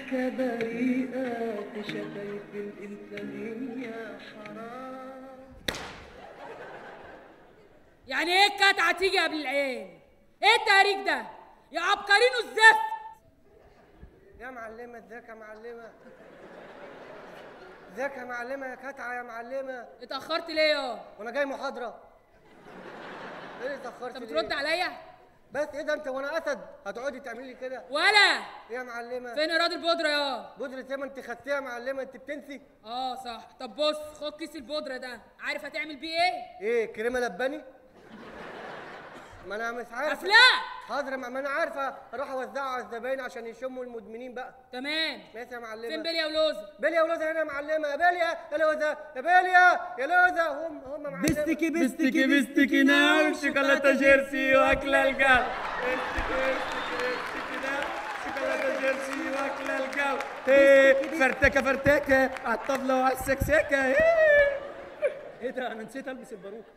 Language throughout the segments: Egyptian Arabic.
ضحكة بريئة في شفايف الإنسانية حرام يعني ايه الكتعه تيجي قبل العين ايه التهريج ده يا عبقرين الزفت يا معلمة ازيك يا معلمة ازيك يا معلمة يا كتعة يا معلمة اتاخرت ليه يا وانا جاي محاضرة ايه اللي اتأخرت انت ليه؟ بترد عليا بس ايه ده انت وانا اسد هتقعدي تعملي كده ولا ايه يا معلمة فين ايراد البودره يا بودرة ايه ما انت خدتيها يا معلمة انت بتنسي اه صح طب بص خد كيس البودره ده عارف هتعمل بيه ايه ايه كريمة لباني ما انا مش عارف افلاك حاضر ما ما انا عارفة اروح اوزعه على الزباين عشان يشموا المدمنين بقى تمام ماشي يا معلمة فين بيليا ولوز بيليا ولوزة هنا يا معلمة يا بيليا يا لوزة يا بيليا يا لوزة هم هم معلمة بستكي بستكي بستكي ناو شوكولاتة جيرسي واكلة الجو بستكي بستكي بستكي ناو شوكولاتة جيرسي واكلة الجو ايه فرتكة فرتكة على الطبلة وعلى السكسكة ايه ايه ده انا نسيت البس الباروكه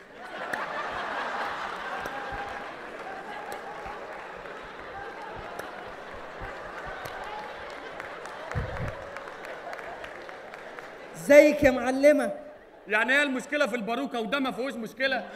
ازيك يا معلمه يعني ايه المشكلة في الباروكة وده ما فيهوش مشكلة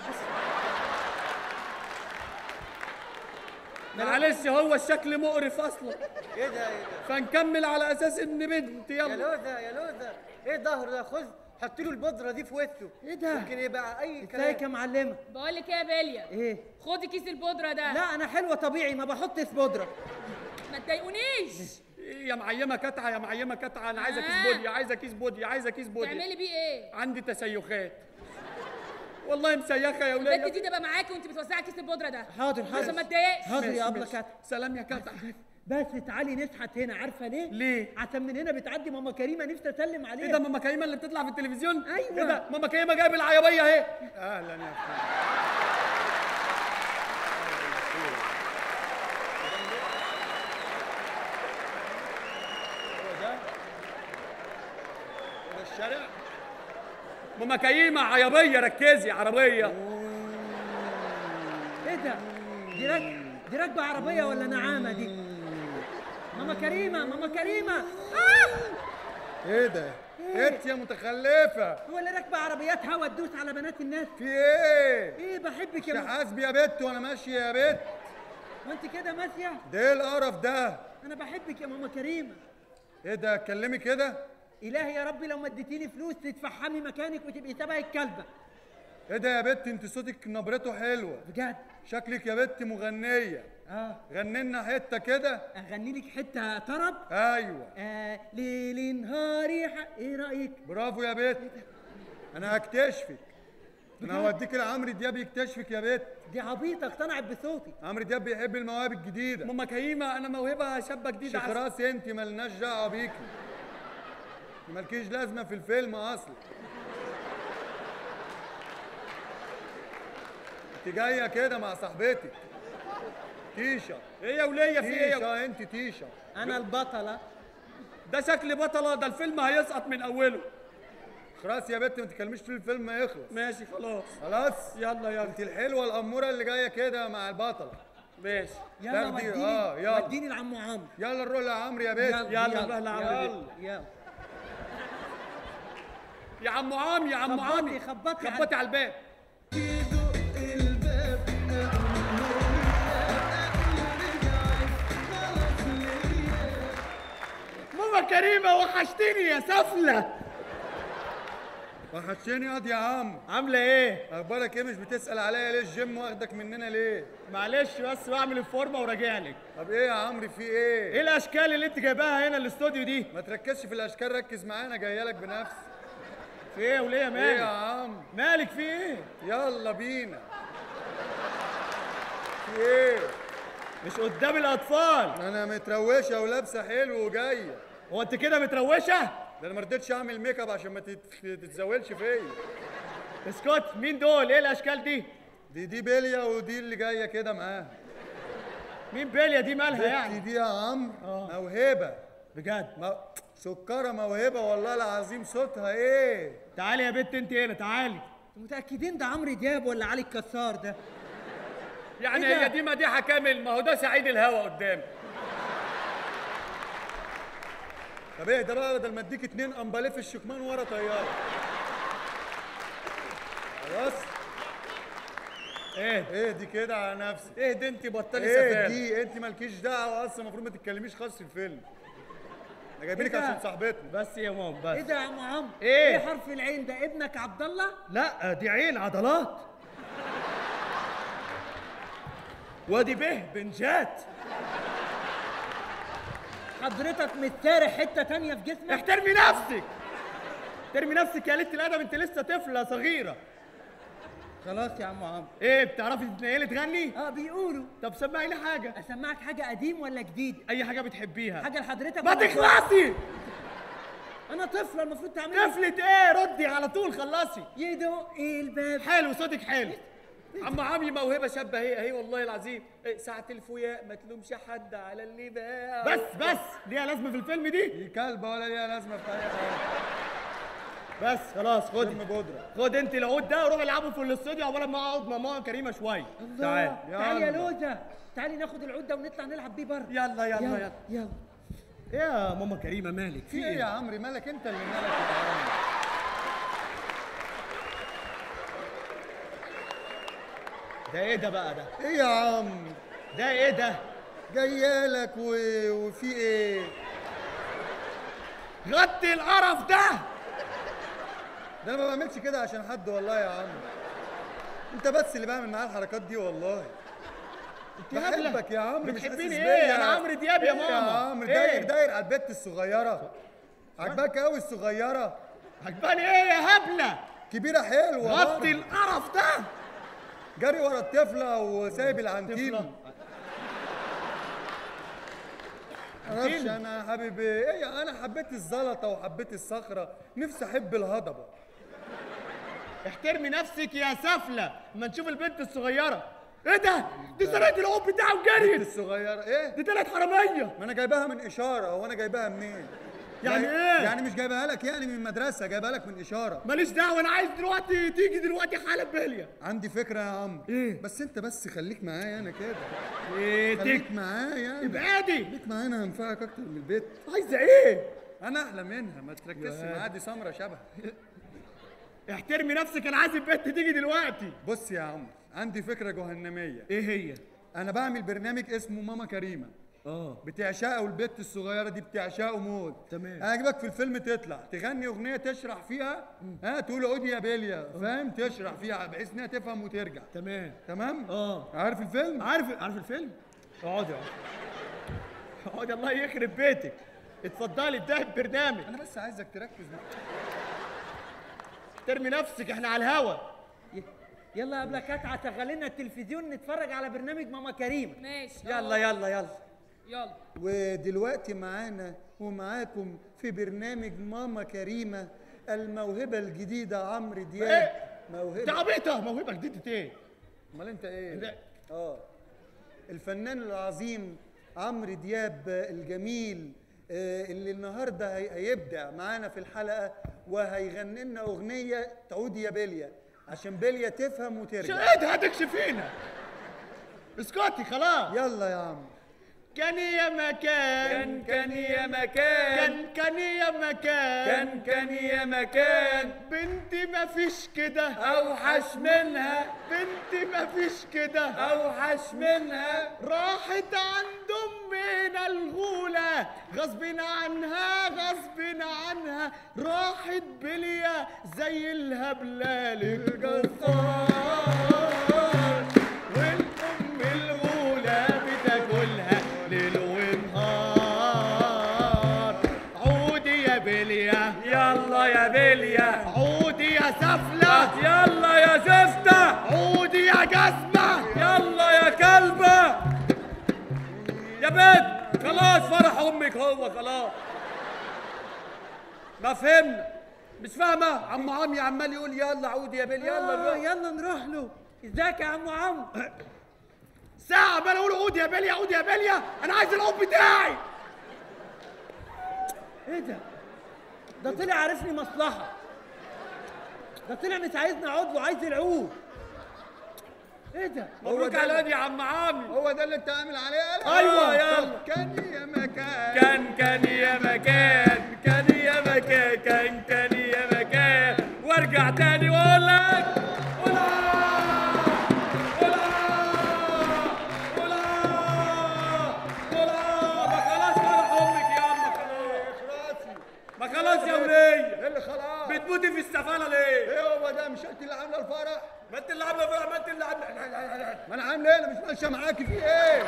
معلش هو الشكل مقرف اصلا ايه ده ايه ده فنكمل على اساس ان بنت يا يلا لوزة يا لوزة ايه الظهر ده خذ حط له البودرة دي في وشه ايه ده؟ ممكن يبقى اي ازيك يا كلام معلمه بقول لك ايه يا بيليا ايه خدي كيس البودره ده لا انا حلوه طبيعي ما بحطش بودره ما تضايقونيش إيه يا معيمة كتعة يا معيمة كتعة انا عايزة آه. كيس بودي عايزة كيس بودي عايزة كيس بودي تعملي بيه ايه عندي تسيخات والله مسيخة يا البنت ولية دي تبقى معاكي وانت بتوزعي كيس البودره ده حاضر حاضر عشان ما تضايقش حاضر ماشي، يا ابله ماشي. كات سلام يا كتعة بس تعالي نشحت هنا عارفه ليه؟ ليه؟ عشان من هنا بتعدي ماما كريمه نفسي اسلم عليها ايه ده ماما كريمه اللي بتطلع في التلفزيون أيوة. ايه ده ماما كريمه جايب العيبيه اهي اهلا يا اخي هو ده ده الشارع ماما كريمه عيبيه ركزي عربيه ايه ده؟ دي راك دي راكبه عربيه ولا نعامه دي؟ ماما كريمه ماما كريمه آه! ايه ده انت يا متخلفه هو اللي راكبه عربيات هوا تدوس على بنات الناس في ايه ايه بحبك يا ماما حاسبي يا بت وانا ماشي يا بت وانت كده ماشيه ده ايه القرف ده انا بحبك يا ماما كريمه ايه ده اتكلمي كده الهي يا ربي لو ما اديتيني فلوس تتفحمي مكانك وتبقي تبع الكلبه ايه ده يا بت انت صوتك نبرته حلوه بجد شكلك يا بت مغنيه اه غني لنا حته كده اغني لك حته طرب ايوه آه ليل نهاري ح... ايه رايك برافو يا بت انا هكتشفك انا هوديك لعمرو دياب يكتشفك يا بت دي عبيطه اقتنعت بصوتي عمرو دياب بيحب المواهب الجديده ماما كريمه انا موهبه شابه جديده شيخ راسي انت ملناش دعوه بيكي مالكيش لازمه في الفيلم اصلا انت جايه كده مع صاحبتك تيشا ايه يا وليه في ايه تيشا انت تيشا انا البطله ده شكل بطلة ده الفيلم هيسقط من أوله خلاص يا بت ما تكلميش طول الفيلم ما يخلص ماشي خلاص خلاص يلا يلا انت الحلوة الأمورة اللي جاية كده مع البطلة ماشي يلا تاخدي- وديني اه يلا وديني لعم عمرو يلا نروح لعمرو يا بت يلا نروح لعمرو يلا يلا يا عم عام يا عم خبطي- عامي خبطي على- خبطي على الباب ماما كريمة وحشتني يا سفلة وحشتني ياض يا عم عامله ايه اخبارك ايه مش بتسأل عليا ليه الجيم واخدك مننا ليه معلش بس بعمل الفورمه وراجع لك طب ايه يا عمرو في ايه ايه الاشكال اللي انت جايباها هنا الاستوديو دي ما تركزش في الاشكال ركز معانا جايه لك بنفسي في ايه وليه ايه مالك يا عم مالك في ايه يلا بينا في ايه مش قدام الاطفال انا متروشه ولابسه حلو وجايه هو انت كده متروشه ده انا ما رضيتش اعمل ميك اب عشان ما تت- تتزاولش فيا اسكت مين دول ايه الاشكال دي دي دي بيليا ودي اللي جايه كده معاها مين بيليا دي مالها بنتي يعني دي يا عم موهبه بجد مو... سكره موهبه والله العظيم صوتها ايه تعالي يا بنت انت هنا تعالي متاكدين ده عمرو دياب ولا علي الكسار ده يعني إيه ده؟ هي دي مديحه كامل ما هو ده سعيد الهوى قدام طب ايه ده بقى بدل ما اديك اتنين امباليه في الشكمان ورا طياره خلاص ايه ايه دي كده على نفسك ايه ده انت بطلي ايه سفاله دي انت مالكيش دعوه اصلا المفروض ما تتكلميش خالص في الفيلم احنا جايبينك إيه ده؟ عشان صاحبتنا بس يا ماما ايه بس ده يا عم عمرو إيه؟ ايه حرف العين ده ابنك عبد الله لا دي عين عضلات وادي به بنجات حضرتك متسارح حته تانية في جسمك احترمي نفسك احترمي نفسك يا قلة الادب انت لسه طفله صغيره خلاص يا عم عمرو ايه بتعرفي تتنقلي تغني اه بيقولوا طب سمعي لي حاجه اسمعك حاجه قديم ولا جديد اي حاجه بتحبيها حاجه لحضرتك ما ولا تخلصي انا طفله المفروض تعمل طفلة ايه ردي على طول خلصي يدق الباب حلو صوتك حلو عم عمي موهبه شابه هي هي والله العظيم إيه، ساعة الفوياء ما تلومش حد على اللي باع بس بس ليها لازمه في الفيلم دي دي كلبه ولا ليها لازمه في اي حاجه بس خلاص خد فيلم بودره خد انت العود ده وروح العبه في الاستوديو عقبال ما اقعد مع ماما كريمه شويه تعال تعالي يا يلا. لوزه تعالي ناخد العود ده ونطلع نلعب بيه بره يلا يلا يلا يلا ايه يا ماما كريمه مالك في ايه يا عمرو مالك انت اللي مالك يا عمرو ده ايه ده بقى ده ايه يا عم ده ايه ده جايالك و... وفي ايه غطي القرف ده ده انا ما بعملش كده عشان حد والله يا عم انت بس اللي بعمل معاه الحركات دي والله انت هبلة. بحبك يا عمرو مش بتحبيني حاسس ايه بيا. انا عمرو دياب يا إيه ماما يا عمرو إيه؟ داير داير على البت الصغيره عجباك قوي الصغيره عجباني ايه يا هبله كبيره حلوه غطي برضه. القرف ده جري ورا الطفله وسايب العنتيل طفلة. معرفش انا يا حبيبي ايه انا حبيت الزلطه وحبيت الصخره نفسي احب الهضبه احترمي نفسك يا سفله اما نشوف البنت الصغيره ايه ده دي سرقت العود بتاعه وجريت الصغيره ايه دي طلعت حراميه ما انا جايباها من اشاره هو انا جايباها منين يعني جاي- إيه؟ يعني مش جايبها لك يعني من مدرسه جايبها لك من اشاره ماليش دعوه انا عايز دلوقتي تيجي دلوقتي حالا بليا عندي فكره يا عم إيه؟ بس انت بس خليك معايا انا كده ايه خليك تك معايا ابعدي خليك معايا انا هنفعك اكتر من البيت عايزه ايه انا احلى منها ما تركزش معايا دي سمره شبه احترمي نفسك انا عايز البنت تيجي دلوقتي بص يا عم عندي فكره جهنميه ايه هي انا بعمل برنامج اسمه ماما كريمه اه بتعشقه والبت الصغيره دي بتعشقه موت تمام. انا اجيبك في الفيلم تطلع تغني اغنيه تشرح فيها ها تقول عودي يا بيليا فاهم تشرح فيها بحيث انها تفهم وترجع تمام تمام اه عارف الفيلم عارف عارف الفيلم اقعدي اقعدي اقعدي الله يخرب بيتك اتفضلي ده البرنامج انا بس عايزك تركز مع- احترمي نفسك احنا على الهوا ي- يلا قبل كاتعه شغل لنا التلفزيون نتفرج على برنامج ماما كريمه ماشي يلا يلا يلا يلا ودلوقتي معانا ومعاكم في برنامج ماما كريمه الموهبه الجديده عمرو دياب ايه انت موهبه عبيطه موهبه جديده ايه امال انت ايه لا. اه الفنان العظيم عمرو دياب الجميل آه، اللي النهارده هي- هيبدع معانا في الحلقه وهيغني لنا اغنيه تعود يا بليا عشان بليا تفهم وترجع ايه ده هتكشفينا اسكتي خلاص يلا يا عم كان يا مكان كان يا مكان كان كان يا مكان كان كان يا مكان بنتي ما فيش كده اوحش منها بنتي ما فيش كده اوحش منها راحت عند امنا الغولة غصب عنها غصب عنها راحت بليا زي الهبلة للجزار والام الغولة بتاكلها ليل ونهار عودي يا بليا يلا يا بليا عودي يا سفلة يلا يا زفتة عودي يا جزمة يلا يا كلبة يا بنت خلاص فرح امك هو خلاص ما فهمنا مش فاهمة عم عمي عمال يقول يلا عودي يا بليا يلا يلا نروح يلا نروح له ازيك يا عم عمرو ساعة عمال اقول عود يا بليا عود يا بليا انا عايز العود بتاعي ايه ده ده طلع عارفني مصلحه ده طلع مش عايزني اقعد له عايز العود ايه ده مبروك ده- على يا عم عمي هو ده اللي انت عامل عليه قلق؟ أيوة، آه، يلا. طب كان يا مكان كان كان يا مكان بقول لك ولا ولا ولا ولا ما خلاص فرح امك يا اما خلاص ما خلاص يا وليه ايه اللي خلاص بتموتي في السفالة ليه؟ ايه هو ده مش انت اللي عامله الفرح ما انت اللي عامله فرح ما انت اللي عامله ما انا عامله ايه انا مش ماشيه معاكي في ايه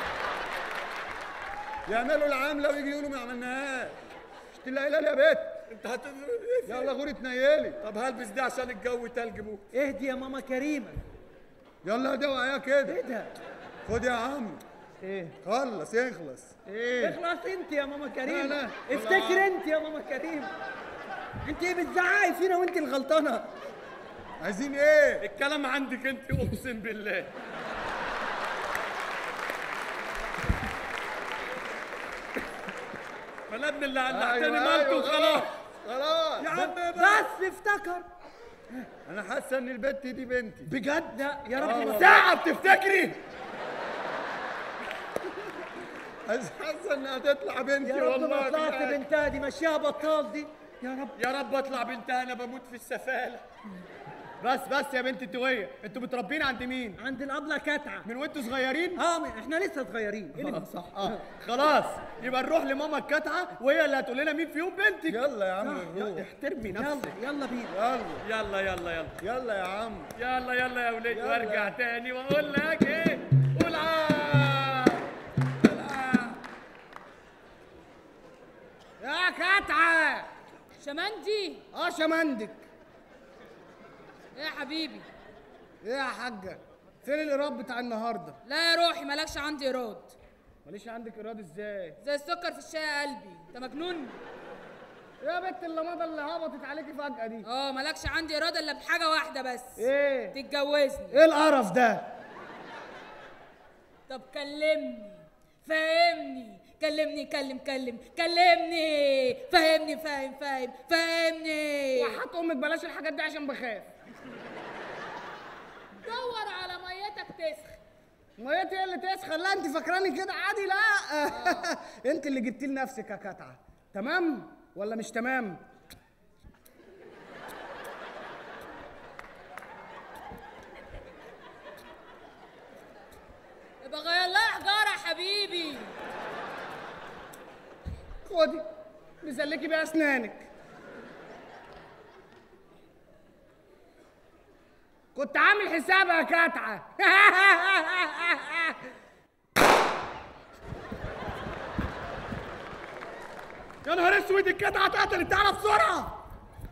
يعملوا العامله ويجي يقولوا ما عملناهاش مش انت اللي قايله لي يا بت انت هت يلا غوري تنيلي طب هلبس دي عشان الجو تلج موت اهدي يا ماما كريمه يلا يا دوقة يا كده ايه ده خد يا عم ايه خلص يخلص ايه اخلص انت يا ماما كريمه لا، لا. افتكر انت يا ماما كريمه انت ايه بتزعقي فينا وانت الغلطانه عايزين ايه الكلام عندك انت اقسم بالله فانا ابن اللي علقتني أيوة، مالكم أيوة، خلاص خلاص يا عم بقى. بس افتكر انا حاسه ان البت دي بنتي بجد لا يا رب ما ساعة بتفتكري حاسه انها تطلع بنتي يا رب ما والله طلعت بالله. بنتها دي مشيها بطال دي يا رب يا رب اطلع بنتها انا بموت في السفالة بس بس يا بنت انتويه انتوا متربين عند مين عند الابله كتعه من وانتوا صغيرين اه من- احنا لسه صغيرين إيه اللي- اه صح اه خلاص يبقى نروح لماما الكتعه وهي اللي هتقول لنا مين فيهم بنتك يلا يا عم يا- نروح احترمي يلا نفسك يلا بينا يلا يلا يلا يلا يلا يا عم يلا يلا يا ولاد يلا. وارجع تاني واقول لك ايه قول آه. قول آه. يا كتعه شمندي اه شمندك ايه يا حبيبي ايه يا حاجه فين الايراد بتاع النهارده لا يا روحي مالكش عندي ايراد ماليش عندك ايراد ازاي زي السكر في الشاي يا قلبي انت مجنون يا بنت اللمضه اللي هبطت عليكي فجاه دي اه مالكش عندي ايراد الا بحاجه واحده بس ايه تتجوزني ايه القرف ده طب كلمني فهمني كلمني كلم كلم كلمني فهمني فاهم فاهم فهمني وحط امك بلاش الحاجات دي عشان بخاف دور على ميتك تسخن ميتي هي اللي تسخن لا انت فاكراني كده عادي لا انت اللي جبتي لنفسك يا كتعه تمام ولا مش تمام يبقى غير لها حجاره يا حبيبي خدي بيسلكي بيها اسنانك كنت عامل حساب يا كتعه يا نهار اسود الكتعه اتقتلت تعالى بسرعه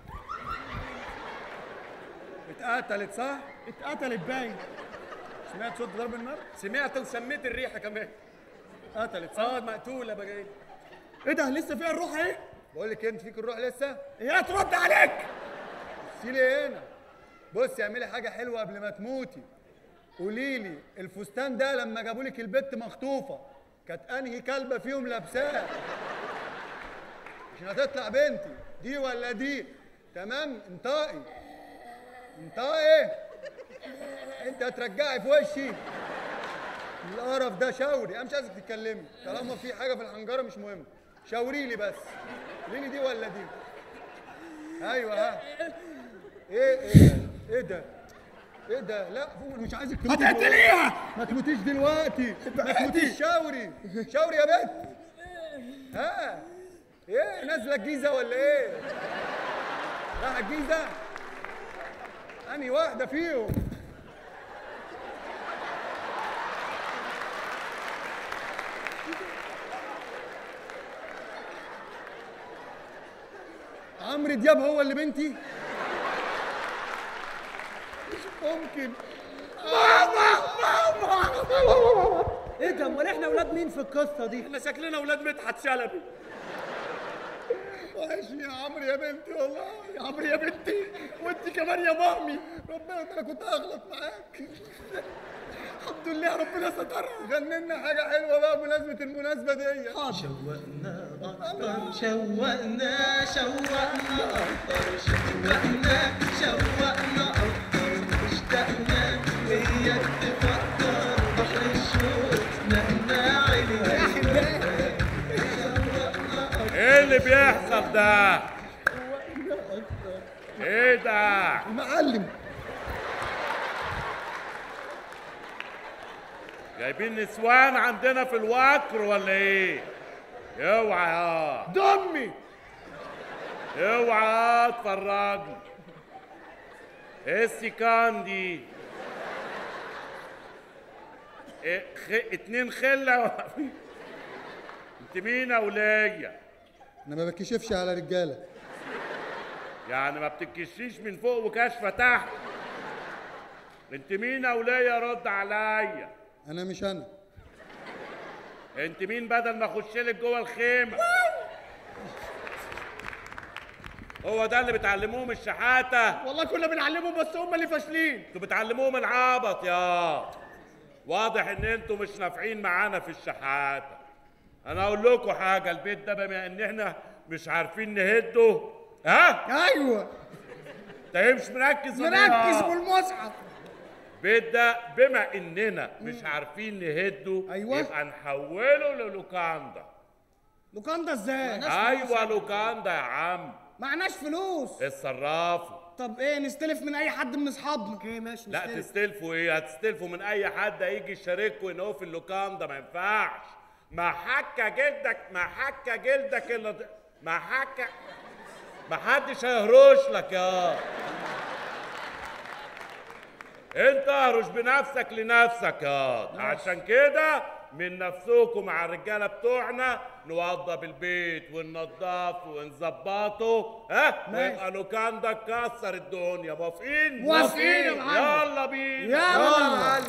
اتقتلت صح اتقتلت باين سمعت صوت ضرب النار سمعت وسميت الريحه كمان قتلت صح اه مقتوله بقى ايه ايه ده لسه فيها الروح ايه بقول لك إيه، انت فيك الروح لسه هي ترد عليك شيلي هنا بصي اعملي حاجه حلوه قبل ما تموتي قولي لي الفستان ده لما جابوا لك البت مخطوفه كانت انهي كلبه فيهم لابساه عشان هتطلع بنتي دي ولا دي تمام انطقي انطقي انت هترجعي في وشي القرف ده شاوري انا مش عايزك تتكلمي طالما في حاجه في الحنجره مش مهم شاوري لي بس قولي لي دي ولا دي ايوه ها ايه ايه ده ايه ده ايه ده لا فوق مش عايزك تموتي هتقتليها ما تموتيش دلوقتي ما تموتيش شاوري شاوري يا بنت ها ايه نازله الجيزه ولا ايه رايحه الجيزه انهي واحده فيهم عمرو دياب هو اللي بنتي مش ممكن ايه ده امال احنا اولاد مين في القصه دي احنا شكلنا اولاد مدحت شلبي وحشني يا عمرو يا بنتي والله يا عمرو يا بنتي وانت كمان يا مامي ربنا ده انا كنت هغلط معاك الحمد لله ربنا سترها غني لنا حاجه حلوه بقى بمناسبه المناسبه دي شوقنا أكتر شوقنا شوقنا أكتر شوقنا شوقنا أكتر اشتقنا وياك تفكر بحر الشوق نقنا عليك ايه اللي بيحصل ده ايه ده المعلم جايبين نسوان عندنا في الوكر ولا ايه اوعى يا دمي اوعى اتفرجني ايه السيكان دي إيه خ... اتنين خلة انت مين يا ولية انا ما بكشفش على رجاله يعني ما بتكشيش من فوق وكشفة تحت انت مين يا ولية رد عليا انا مش انا انت مين بدل ما اخش لك جوه الخيمه هو ده اللي بتعلموهم الشحاته والله كنا بنعلمهم بس هم اللي فاشلين انتوا بتعلموهم العبط يا واضح ان انتوا مش نافعين معانا في الشحاته انا اقول لكم حاجه البيت ده بما ان احنا مش عارفين نهده ها ايوه انت مش مركز ولا إيه؟ مركز والمصحف البيت ده بما اننا مش عارفين نهده أيوة. يبقى نحوله للوكاندا لوكاندا ازاي ايوه لوكاندا يا عم معناش فلوس اتصرفوا طب ايه نستلف من اي حد من اصحابنا اوكي ماشي لا نستلف. تستلفوا ايه هتستلفوا من اي حد هيجي يشارككوا ان هو في اللوكان ده ما ينفعش ما حكى جلدك ما حكى جلدك الا د- ما حكى ما حدش هيهرش لك يا انت اهرش بنفسك لنفسك يا عشان كده من نفسكم مع الرجاله بتوعنا نوضب البيت وننضفه ونظبطه ها ويبقى لوكان ده كسر الدنيا موافقين موافقين يا معلم. يلا بينا يلا يا معلم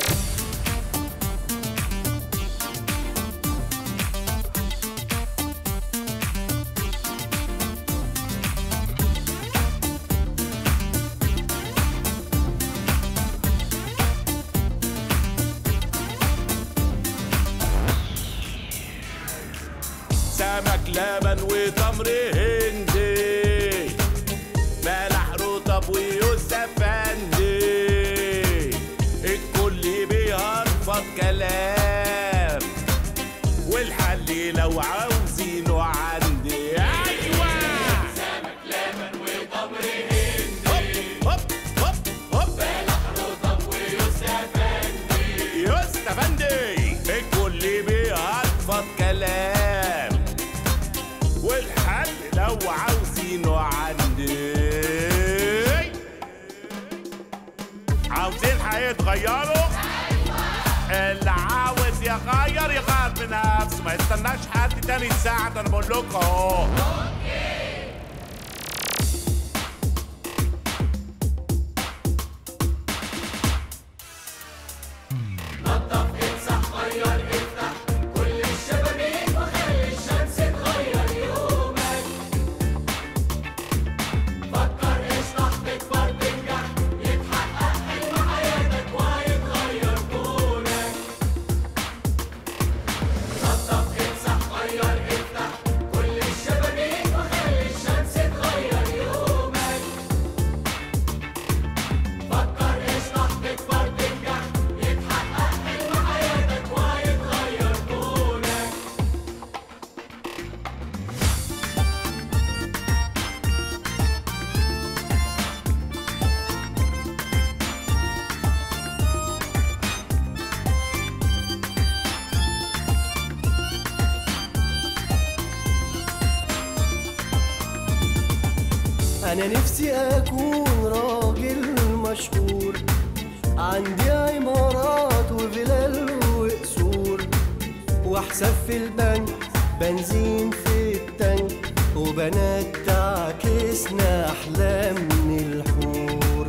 سمك لبن وتمر هندي بلح رطب ويوسف فندي الكل بيهرفض كلام والحل لو عاوزينه عندي ايوه سمك لبن وتمر هندي هوب هوب هوب بلح رطب ويوسف فندي يوسف فندي الكل بيهرفض كلام والحل لو عاوزينه عندي عاوزين هيتغيروا اللي عاوز يغير يغير بنفسه ما يستناش حد تاني يساعد انا بقول لكم اهو أنا نفسي أكون راجل مشهور عندي عمارات وفلل وقصور وحساب في البنك بنزين في التانك وبنات تعكسنا أحلام من الحور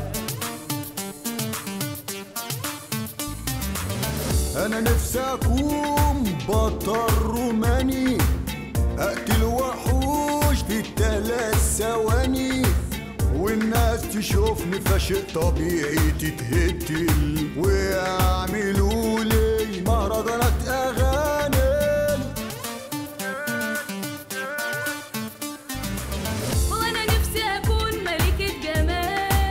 انا نفسي اكون بطل روماني اقتل وحوش في الثلاث ثواني والناس تشوفني فشيء طبيعي تتهتل ويعملوا لي مهرجانات اغاني وانا نفسي اكون ملكة جمال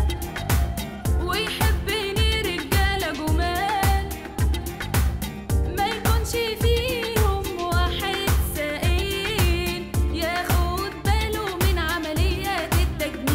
ويحبني رجالة جمال ما يكونش فيهم واحد سائل ياخد باله من عمليات التجميل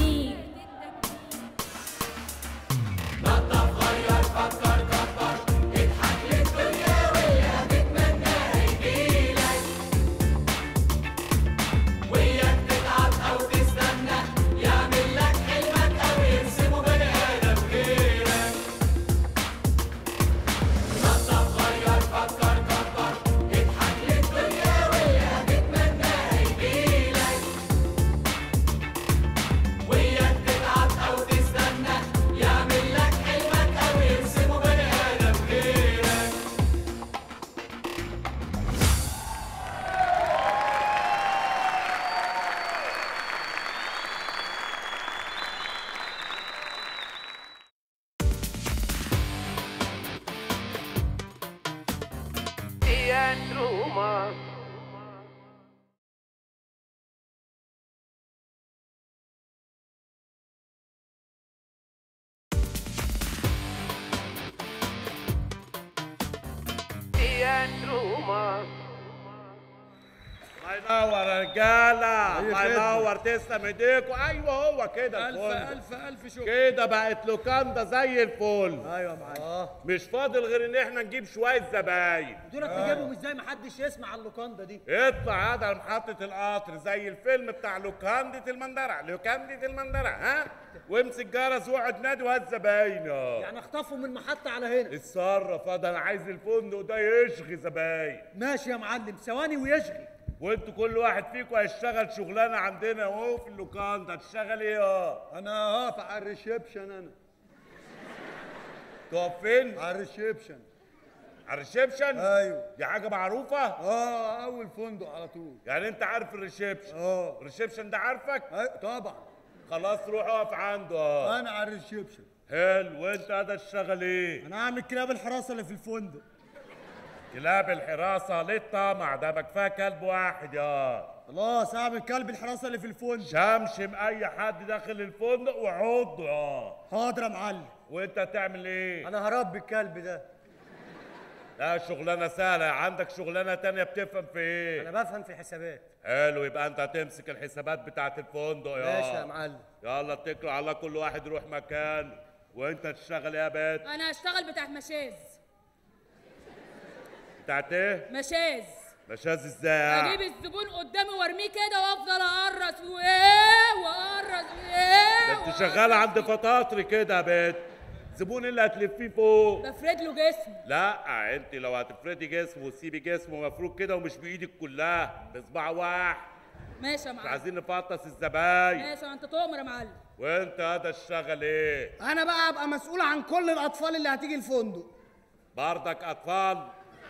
الله ينور يا رجاله أي الله خدمة. ينور تسلم ايديكوا ايوه هو كده الف الفل الف الف شكر كده بقت لوكاندا زي الفل ايوه يا معلم مش فاضل غير ان احنا نجيب شويه زباين دول تجيبهم ازاي ما حدش يسمع عن اللوكاندا دي اطلع هذا محطة القطر زي الفيلم بتاع لوكاندة المندرع لوكاندة المندرع ها وامسك جرس واقعد نادي وهات زباين يعني اخطفهم من محطه على هنا اتصرف هذا انا عايز الفندق ده يشغي زباين ماشي يا معلم ثواني ويشغل وانتوا كل واحد فيكم هيشتغل شغلانه عندنا اهو في اللوكاندا هتشتغل ايه اه انا هقف على الريسبشن انا تقف فين على الريسبشن على الريسبشن ايوه دي حاجه معروفه اه اول فندق على طول يعني انت عارف الريسبشن اه الريسبشن ده عارفك أيوة طبعا خلاص روح اقف عنده اه انا على الريسبشن حلو وانت هذا تشتغل ايه انا هعمل كلاب الحراسه اللي في الفندق كلاب الحراسة ليه الطمع ده ما كفايه كلب واحد يا خلاص هعمل كلب الحراسه اللي في الفندق شمشم اي حد داخل الفندق وعضه يا حاضر يا معلم وانت هتعمل ايه؟ انا هربي الكلب ده لا شغلانة سهلة عندك شغلانة تانية بتفهم في ايه؟ انا بفهم في حسابات حلو يبقى انت هتمسك الحسابات بتاعت الفندق يا ماشي يا معلم يلا اتكلوا على الله كل واحد يروح مكانه وانت تشتغل ايه يا بنت؟ انا هشتغل بتاعت مشاز بتاعت ايه؟ مشاز مشاز ازاي؟ اجيب الزبون قدامي وارميه كده وافضل اقرص وايه واقرص وايه ده انت شغالة عند فطاطري كده يا بنت زبون اللي هتلفيه فوق بفرد له جسم لا انت لو هتفردي جسمه وتسيبي جسمه مفروض كده ومش بايدك كلها بصباع واحد ماشي يا مش معلم عايزين نفطس الزباين ماشي انت تؤمر يا معلم وانت هذا اشتغل ايه انا بقى ابقى مسؤول عن كل الاطفال اللي هتيجي الفندق بردك اطفال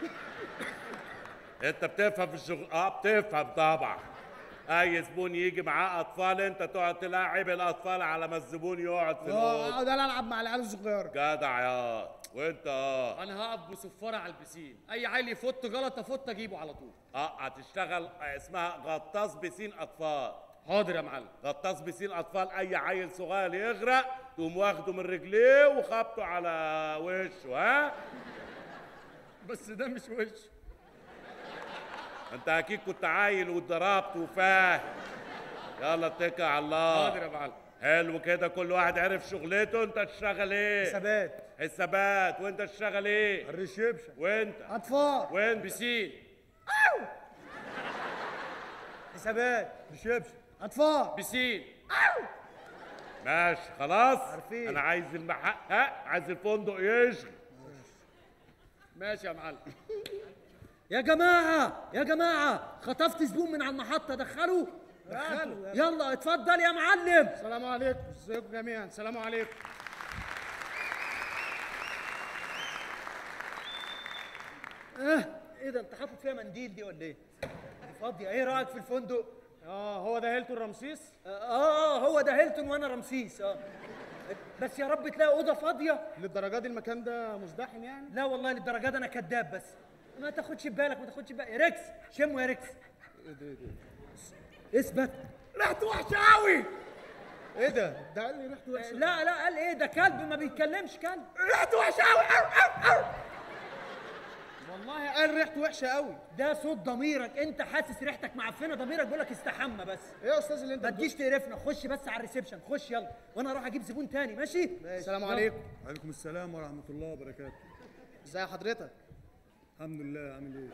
انت بتفهم في الشغل اه بتفهم طبعا اي زبون يجي معاه اطفال انت تقعد تلاعب الاطفال على ما الزبون يقعد في اه الاوضه اقعد انا العب مع العيال الصغيره جدع يا وانت اه انا هقف بصفاره على البسين اي عيل يفوت غلط افوت اجيبه على طول اه هتشتغل آه، اسمها غطاس بسين اطفال حاضر يا معلم غطاس بسين اطفال اي عيل صغير يغرق تقوم واخده من رجليه وخبطه على وشه ها بس ده مش وش انت اكيد كنت عيل واتضربت وفاهم يلا اتكل على الله حاضر يا معلم حلو كده كل واحد عرف شغلته انت تشتغل ايه حسابات حسابات وانت تشتغل ايه الريسبشن وانت اطفال وانت بسين حسابات ريسبشن اطفال بسين ماشي خلاص عارفين. انا عايز المحق ها عايز الفندق يشغل ماشي يا معلم يا جماعه يا جماعه خطفت زبون من على المحطه دخلوا دخلوا يا يلا اتفضل يا معلم السلام عليكم ازيكم جميعا السلام عليكم اه ايه ده انت حاطط فيها منديل دي ولا ايه دي فاضيه ايه رايك في الفندق اه هو ده هيلتون رمسيس اه اه هو ده هيلتون وانا رمسيس اه بس يا رب تلاقي اوضه فاضيه للدرجه دي المكان ده مزدحم يعني لا والله للدرجه دي انا كذاب بس ما تاخدش بالك ما تاخدش بالك يا ريكس شمه يا ريكس اثبت ريحته وحشه قوي ايه ده ده قال لي ريحته وحشه لا لا قال ايه ده كلب ما بيتكلمش كلب ريحته وحشه قوي والله قال ريحته وحشه قوي ده صوت ضميرك انت حاسس ريحتك معفنه ضميرك بيقول لك استحمى بس ايه يا استاذ اللي انت ما تجيش تقرفنا خش بس على الريسبشن خش يلا وانا اروح اجيب زبون تاني ماشي السلام عليكم وعليكم السلام ورحمه الله وبركاته ازي حضرتك الحمد لله عامل ايه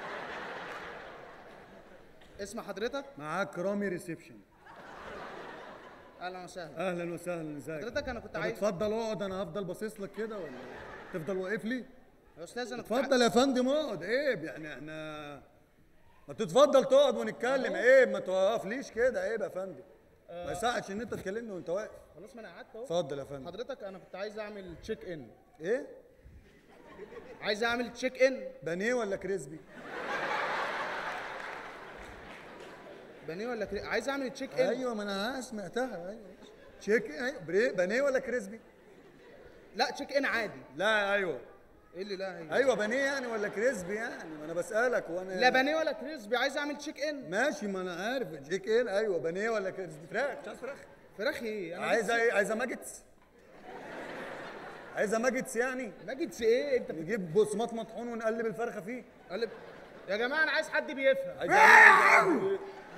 اسم حضرتك معاك رامي ريسبشن اهلا وسهلا اهلا وسهلا ازيك حضرتك انا كنت طب عايز اتفضل اقعد انا هفضل باصص لك كده ولا تفضل واقف لي يا استاذ انا كنت اتفضل يا فندم اقعد عيب يعني احنا ما تتفضل تقعد ونتكلم عيب ما توقفليش كده عيب يا فندم ما يصحش ان انت تكلمني وانت واقف خلاص ما انا قعدت اهو اتفضل يا فندم حضرتك انا كنت عايز اعمل تشيك ان ايه عايز اعمل تشيك ان بانيه ولا كريسبي بانيه ولا كري... عايز اعمل تشيك ان ايوه ما انا سمعتها ايوه تشيك ايوه بري- بانيه ولا كريسبي لا تشيك ان عادي لا ايوه ايه اللي لا هي ايوه بانيه يعني ولا كريسبي يعني ما انا بسالك وانا لا بانيه ولا كريسبي عايز اعمل تشيك ان ماشي ما انا عارف تشيك ان ايوه بانيه ولا كريسبي فراخ مش عايز فراخ فراخ ايه انا عايزه جبت- ايه عايزه ماجتس عايزه ماجتس يعني ماجد في ايه انت نجيب بصمات مطحون ونقلب الفرخه فيه قلب يا جماعه انا عايز حد بيفهم عايز عايز ايه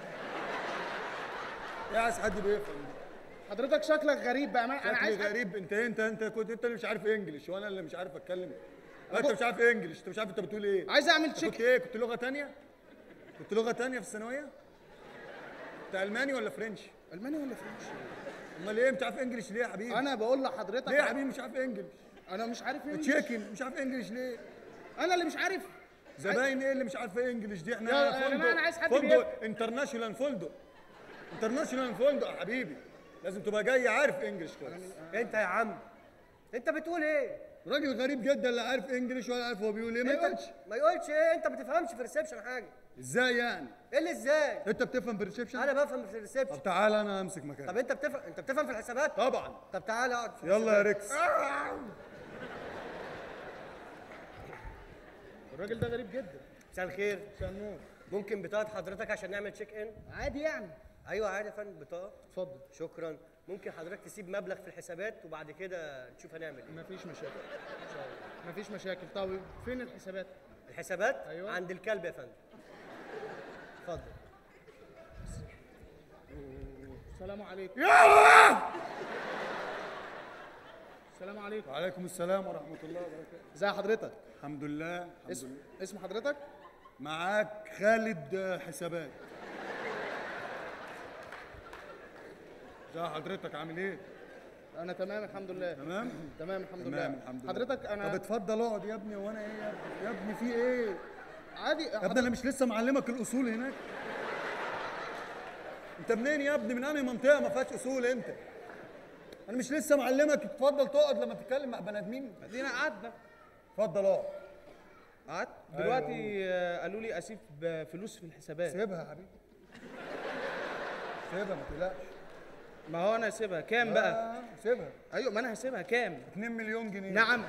إيه عايز حد بيفهم حضرتك شكلك غريب بامانه انا عايز شكلي حد- غريب انت انت انت كنت انت اللي مش عارف انجلش وانا اللي مش عارف اتكلم انت مش عارف انجلش انت مش عارف انت بتقول ايه عايز اعمل أنت تشيك كنت ايه كنت لغه تانية كنت لغه تانية في الثانويه انت الماني ولا فرنش الماني ولا فرنش امال ايه مش عارف انجلش ليه يا حبيبي انا بقول لحضرتك ليه يا حبيبي مش عارف انجلش انا مش عارف ايه تشيكن مش عارف انجلش ليه انا اللي مش عارف زباين ايه اللي مش عارفه انجلش دي احنا يا- يا فندق جماعة أنا عايز حد فندق انترناشونال فندق انترناشونال فندق يا حبيبي لازم تبقى جاي عارف انجلش كويس انت يا عم انت بتقول ايه راجل غريب جدا لا عارف انجلش ولا عارف هو بيقول ايه ما انت يقولش ما يقولش ايه انت ما بتفهمش في الريسبشن حاجه ازاي يعني ايه اللي ازاي انت بتفهم في الريسبشن انا بفهم في الريسبشن طب تعالى انا امسك مكانك طب انت بتفهم انت بتفهم في الحسابات طبعا طب تعالى اقعد في يلا يا الحسابات. ريكس الراجل ده غريب جدا مساء الخير مساء النور ممكن بطاقه حضرتك عشان نعمل تشيك ان عادي يعني ايوه عادي يا فندم بطاقه اتفضل شكرا ممكن حضرتك تسيب مبلغ في الحسابات وبعد كده نشوف هنعمل ايه مفيش مشاكل مفيش مشاكل طب فين الحسابات الحسابات أيوة. عند الكلب يا فندم اتفضل السلام عليكم السلام عليكم وعليكم السلام ورحمه الله وبركاته ازي حضرتك الحمد لله الحمد اسم لله اسم حضرتك معاك خالد آه، حسابات ازي حضرتك عامل ايه انا تمام الحمد لله تمام تمام الحمد تمام لله الحمد لله حضرتك طب انا اتفضل اقعد يا ابني وانا ايه يا ابني يا ابني في ايه عادي يا ابني انا مش لسه معلمك الاصول هناك انت منين يا ابني من انهي منطقه ما فيهاش اصول انت انا مش لسه معلمك اتفضل تقعد لما تتكلم مع بني ادمين ادينا قعدنا اتفضل اقعد قعدت دلوقتي آه، قالوا لي اسيب آه، فلوس في الحسابات سيبها يا حبيبي سيبها ما تقلقش ما هو انا هسيبها كام بقى آه، سيبها ايوه ما انا هسيبها كام 2 مليون جنيه نعم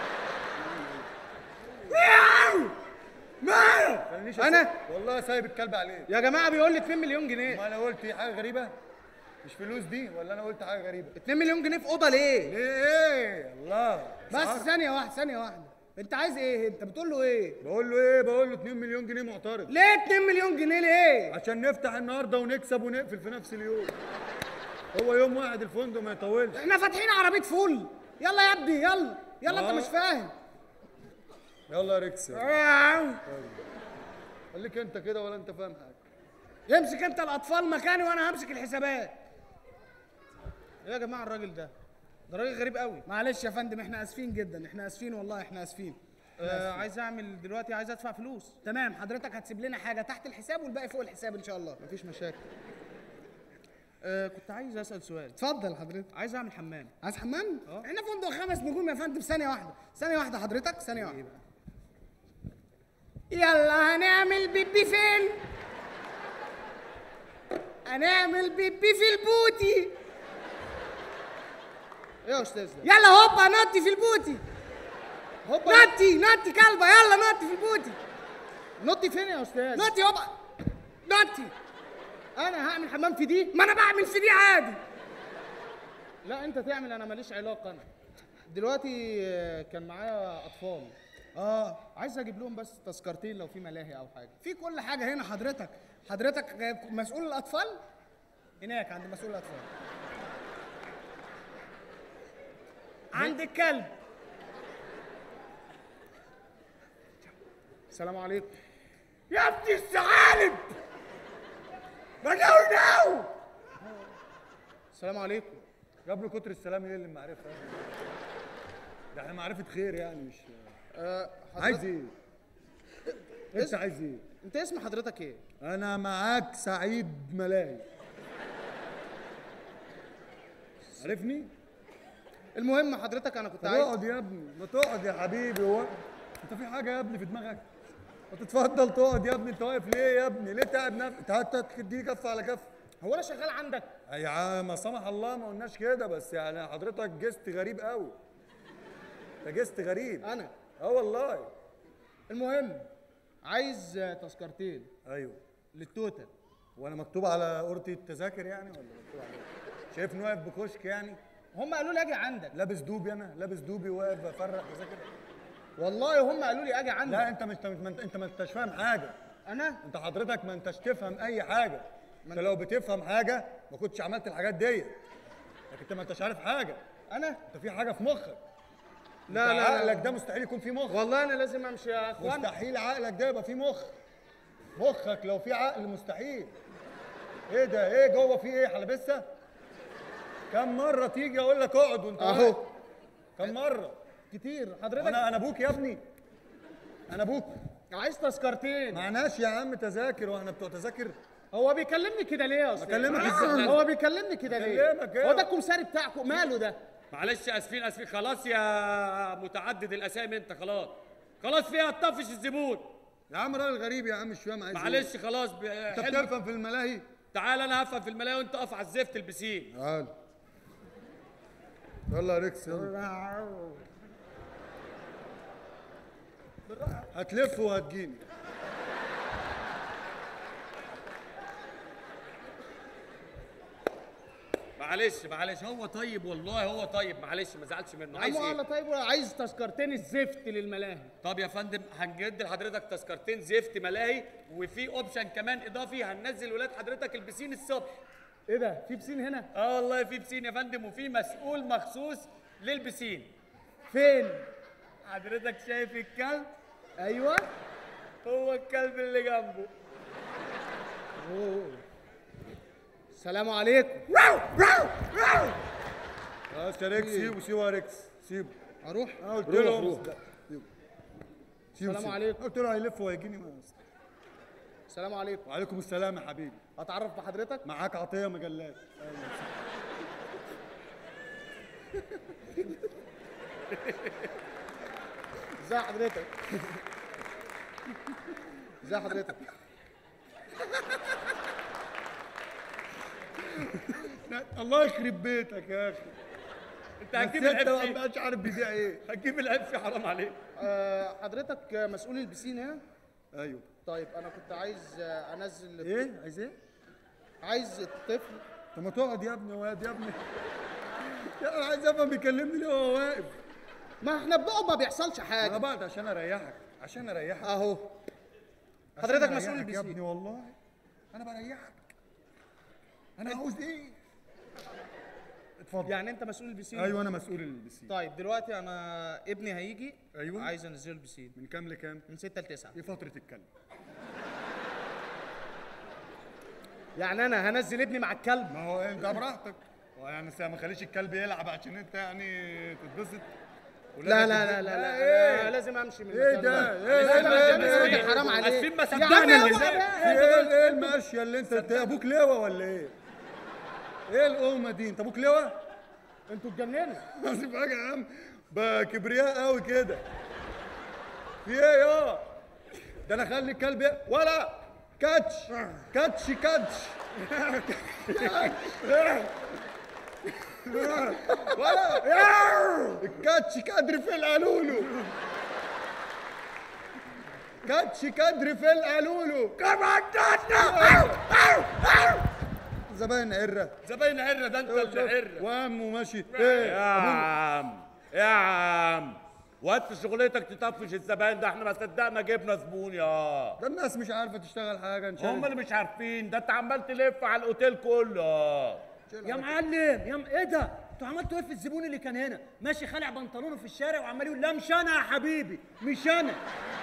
خلينيش أنا؟ أسيب- والله سايب الكلب عليك يا جماعه بيقول لي 2 مليون جنيه ما انا قلت إيه، حاجه غريبه مش فلوس دي ولا انا قلت حاجه غريبه 2 مليون جنيه في اوضه ليه ليه ايه الله بس ثانيه واحده ثانيه واحده انت عايز ايه انت بتقول له ايه بقول له ايه بقول له 2 مليون جنيه معترض ليه 2 مليون جنيه ليه عشان نفتح النهارده ونكسب ونقفل في نفس اليوم هو يوم واحد الفندق ما يطولش احنا فاتحين عربيه فول يلا يا ابني يلا يلا انت آه. مش فاهم يلا يا ريكس خليك انت كده ولا انت فاهم حاجه يمسك انت الاطفال مكاني وانا همسك الحسابات ايه يا جماعه الراجل ده ده راجل غريب قوي معلش يا فندم احنا اسفين جدا احنا اسفين والله احنا اسفين آه عايز اعمل دلوقتي عايز ادفع فلوس تمام حضرتك هتسيب لنا حاجه تحت الحساب والباقي فوق الحساب ان شاء الله مفيش مشاكل آه كنت عايز اسال سؤال اتفضل حضرتك عايز اعمل حمام عايز حمام اه احنا فندق خمس نجوم يا فندم ثانيه واحده ثانيه واحده حضرتك ثانيه واحده يلا هنعمل بيبي فين هنعمل بيبي في البوتي ايه يا استاذ ده يلا هوبا نطي في البوتي هوبا نطي نطي كلبه يلا نطي في البوتي نطي فين يا استاذ نطي هوبا نطي انا هعمل حمام في دي ما انا بعمل في دي عادي لا انت تعمل انا ماليش علاقه انا دلوقتي آه، كان معايا اطفال اه عايز اجيب لهم بس تذكرتين لو في ملاهي او حاجه في كل حاجه هنا حضرتك حضرتك مسؤول الاطفال هناك عند مسؤول الاطفال عند الكلب السلام عليكم يا ابني الثعالب ما نو نو السلام عليكم جاب له كتر السلام ليه اللي معرفه ده احنا معرفه خير يعني مش آه عايز ايه انت عايز ايه انت اسم حضرتك ايه انا معاك سعيد ملاهي عارفني المهم حضرتك انا كنت طب عايز اقعد يا ابني ما تقعد يا حبيبي هو انت في حاجه يا ابني في دماغك ما تتفضل تقعد يا ابني انت واقف ليه يا ابني ليه تعب نفسك انت تديني كف على كف هو انا شغال عندك يا عم ما سمح الله ما قلناش كده بس يعني حضرتك جست غريب قوي انت جست غريب انا اه والله المهم عايز آه، تذكرتين ايوه للتوتال وانا مكتوب على قرطي التذاكر يعني ولا مكتوب على إيه؟ شايفني واقف بكشك يعني هم قالوا لي اجي عندك لابس دوبي انا لابس دوبي واقف بفرق تذاكر والله هم قالوا لي اجي عندك لا انت مش انت انت انت ما انتش فاهم حاجه انا انت حضرتك ما انتش تفهم اي حاجه انت لو بتفهم حاجه ما كنتش عملت الحاجات دي لكن انت ما انتش عارف حاجه انا انت في حاجه في مخك لا انت لا لا. عقلك ده مستحيل يكون فيه مخ والله انا لازم امشي يا اخوان مستحيل عقلك ده يبقى فيه مخ مخك لو فيه عقل مستحيل ايه ده ايه جوه فيه ايه حلبسه كم مره تيجي اقول لك اقعد وانت اهو واقف؟ كم مره كتير حضرتك انا انا ابوك يا ابني انا ابوك عايز تذكرتين معناش يا عم تذاكر واحنا بتوع تذاكر هو بيكلمني كده ليه يا استاذ بكلمك ازاي؟ هو بيكلمني كده ليه بكلمك ايه؟ هو ده الكمساري بتاعكم ماله ده معلش اسفين اسفين خلاص يا متعدد الاسامي انت خلاص خلاص فيها تطفش الزبون يا عم راجل غريب يا عم مش فاهم عايز إيه. معلش خلاص ب... انت حلو. بتفهم في الملاهي تعال انا هفهم في الملاهي وانت اقف على الزفت البسين تعال يلا يا ريكس يلا هتلف وهتجيني معلش معلش هو طيب والله هو طيب معلش ما زعلش منه عايز عايز ايه طيب عايز تذكرتين الزفت للملاهي طب يا فندم هنجد لحضرتك تذكرتين زفت ملاهي وفي اوبشن كمان اضافي هننزل ولاد حضرتك البسين الصبح ايه ده في بسين هنا اه والله في بسين يا فندم وفي مسؤول مخصوص للبسين فين حضرتك شايف الكلب ايوه هو الكلب اللي جنبه أوه. السلام عليكم خلاص يا ريكس سيبه سيبه يا ريكس سيبه اروح انا قلت روح، له روح. لا، سيبه. سيبه، السلام سيبه. عليكم. قلت له هيلف وهيجيني ما- السلام عليكم وعليكم السلام يا حبيبي اتعرف بحضرتك معاك عطيه مجلات ازي حضرتك ازي حضرتك الله يخرب بيتك يا اخي انت هتجيب بس انت العيب ما فيه بقاش عارف بيبيع ايه هتجيب العيب فيه حرام عليك آه، حضرتك مسؤول البسين هنا ايوه طيب انا كنت عايز آه، انزل ايه عايز ايه عايز الطفل طب ما تقعد يا ابني واد يا ابني يا انا عايز افهم بيكلمني ليه وهو واقف ما احنا بنقعد ما بيحصلش انا حاجه بقعد عشان اريحك عشان اريحك اهو عشان حضرتك أريحك مسؤول يا البسين. ابني والله انا بريحك انا عاوز ايه اتفضل يعني انت مسؤول البسين ايوه انا مسؤول البسين طيب دلوقتي انا ابني هيجي ايوه عايز انزله البسين من كام لكام من 6 ل 9 ايه فتره الكلب يعني انا هنزل ابني مع الكلب ما هو انت براحتك هو يعني ما خليش الكلب يلعب عشان انت يعني تتبسط لا لا لا لا لا ايه أنا لازم امشي من ايه المكان ده ده. ايه لا، ده لا، ايه لا، ده لا، ايه ده حرام عليك اسفين ما يا صدقنا عم اللي هو زي- ده. ايه ايه الماشيه اللي انت انت ابوك لواء ولا ايه ايه الامه دي انت ابوك لواء انتوا اتجننوا سيب حاجه يا عم بقى كبرياء قوي كده في ايه يا ده انا اخلي الكلب ي- ولا كاتش كاتش كاتش ولا الكاتش كدر في القالولو كاتش كدر في القالولو كمان زباين عره زباين عره ده انت اللي عره وامه ماشي يا ايه عم يا عم وانت شغلتك تطفش الزباين ده احنا ما صدقنا جبنا زبون يا ده الناس مش عارفه تشتغل حاجه ان شاء هم الله اللي مش عارفين ده انت عمال تلف على الاوتيل كله يا معلم يا م... ايه ده؟ انتوا عملتوا ايه في الزبون اللي كان هنا؟ ماشي خالع بنطلونه في الشارع وعمال يقول لا مش انا يا حبيبي مش انا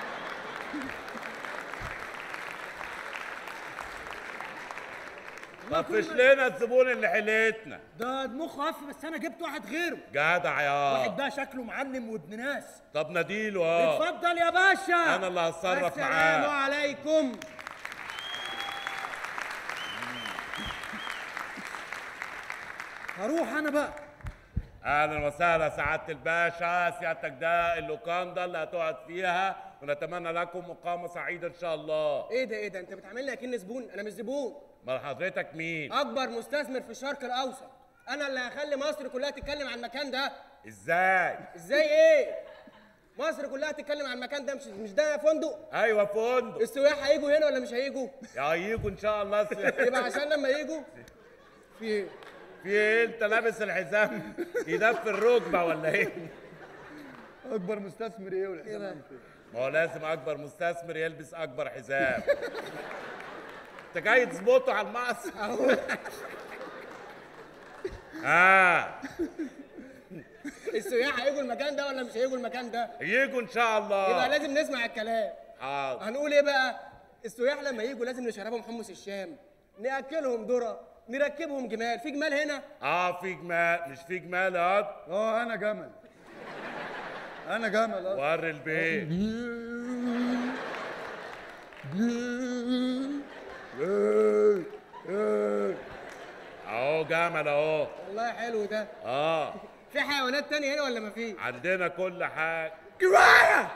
طفش لنا الزبون اللي حليتنا ده مخه قف بس انا جبت واحد غيره جدع يا واحد بقى شكله معلم وابن ناس طب ناديله اه اتفضل يا باشا انا اللي هتصرف السلام معاه عليكم هروح انا بقى اهلا وسهلا سعاده الباشا سيادتك ده اللوكاندا اللي هتقعد فيها ونتمنى لكم مقامه سعيده ان شاء الله ايه ده ايه ده انت بتعاملني اكني زبون انا مش زبون امال حضرتك مين اكبر مستثمر في الشرق الاوسط انا اللي هخلي مصر كلها تتكلم عن المكان ده ازاي ازاي ايه مصر كلها تتكلم عن المكان ده مش مش ده فندق ايوه فندق السياح هيجوا هنا ولا مش هيجوا هيجوا ان شاء الله يبقى عشان لما يجوا في ايه في ايه انت لابس الحزام يدف الركبه ولا ايه اكبر مستثمر ايه والحساب عامل فين؟ ما هو لازم اكبر مستثمر يلبس اكبر حزام انت جاي تظبطه على المعصم اه السياح هيجوا المكان ده ولا مش هيجوا المكان ده يجوا ان شاء يبقى الله لازم نسمع الكلام حاضر هنقول ايه بقى السياح لما يجوا لازم نشربهم حمص الشام ناكلهم ذره نركبهم جمال في جمال هنا اه في جمال مش في جمال يا واد؟ اه انا جمل انا جمل اه وري البيت اهو جمل اهو والله حلو ده اه في حيوانات تانية هنا ولا مفيش عندنا كل حاجه كفايه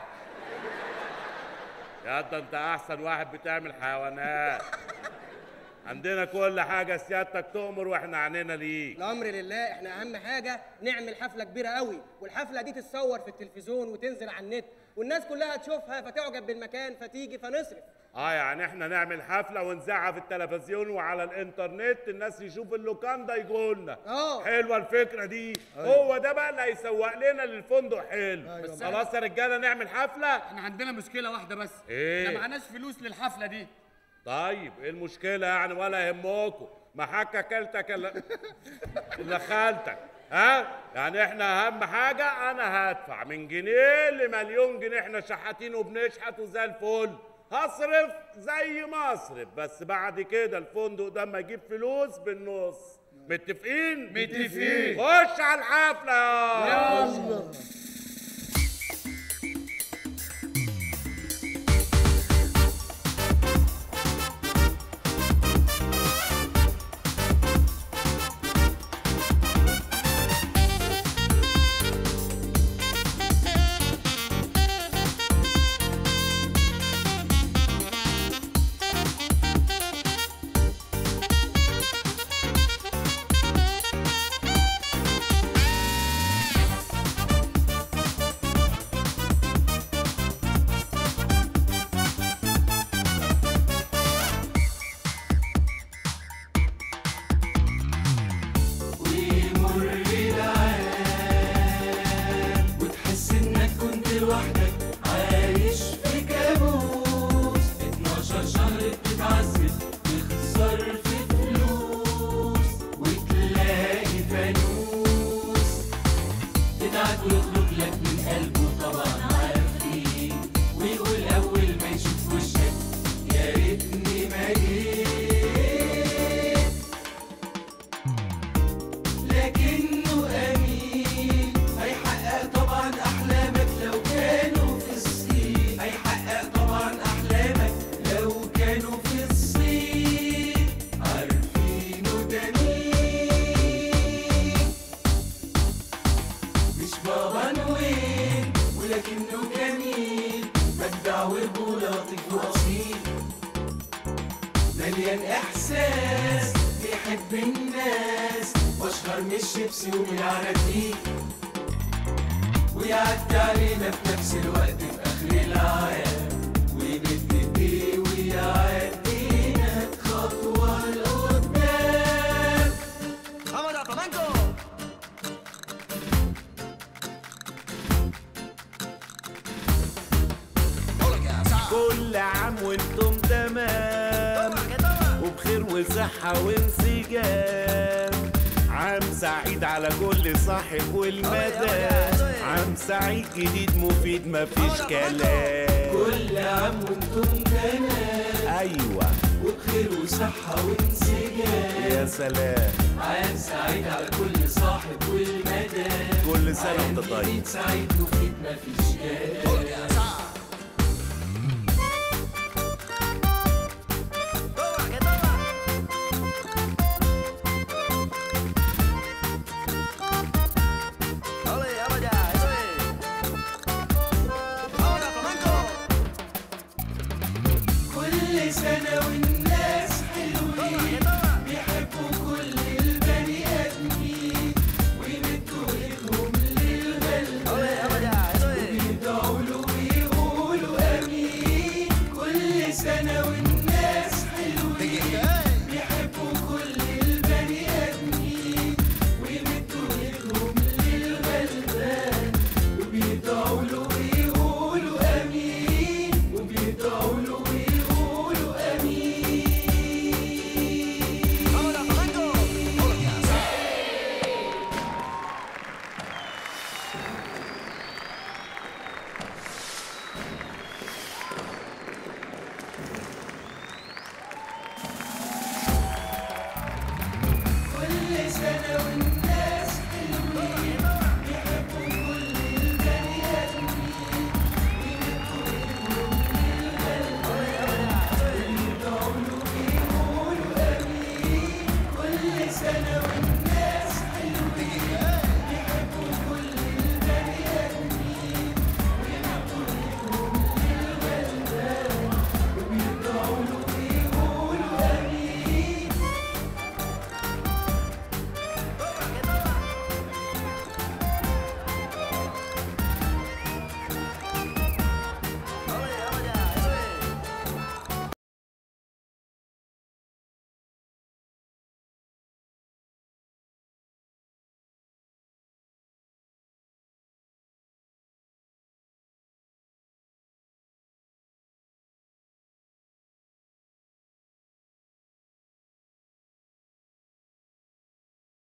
يا ده انت احسن واحد بتعمل حيوانات عندنا كل حاجه سيادتك تؤمر واحنا عنينا ليك الامر لله احنا اهم حاجه نعمل حفله كبيره قوي والحفله دي تتصور في التلفزيون وتنزل على النت والناس كلها تشوفها فتعجب بالمكان فتيجي فنصرف اه يعني احنا نعمل حفله ونذاعها في التلفزيون وعلى الانترنت الناس يشوف اللوكاندا يجوا لنا اه حلوه الفكره دي هو ده بقى اللي هيسوق لنا للفندق حلو بس خلاص يا رجاله نعمل حفله احنا عندنا مشكله واحده بس إيه؟ احنا معناش فلوس للحفله دي طيب ايه المشكله يعني ولا يهمكم ما حكى كلتك الا إلا خالتك ها يعني احنا اهم حاجه انا هدفع من جنيه لمليون جنيه احنا شحاتين وبنشحت وزي الفل هصرف زي ما اصرف بس بعد كده الفندق ده اما يجيب فلوس بالنص متفقين متفقين. خش على الحفله يا يلا. ويمر العام وتحس انك كنت لوحدك عايش في كابوس 12 شهر بتتعذب تخسر في فلوس وتلاقي فانوس تدعك ويخرج لك من قلبه طبعا عارفين ويقول اول ما يشوف وشك يا ريتني ما جيت لكنه أمين هيحقق طبعا أحلامك لو كانوا في الصين هيحقق طبعا أحلامك لو كانوا في الصين عارفينه ده مين مش بابا نويل ولكنه جميل مجدع ولطيف وأصيل مليان احساس بيحب الناس واشهر من الشيبسي ومن العراقيل ويعدي علينا في نفس الوقت في اخر العام ويمد ايديه ويعدينا خطوه لقدام ¡Vamos a Flamenco! كل عام وانتم تمام وبخير وصحة وانسجام عام سعيد على كل صاحب والمدام عام سعيد جديد مفيد مفيش كلام كل عام وانتم تمام ايوه وبخير وصحه وانسجام يا سلام عام سعيد على كل صاحب والمدام كل سنة وانت عام طيب جديد سعيد مفيد مفيش كلام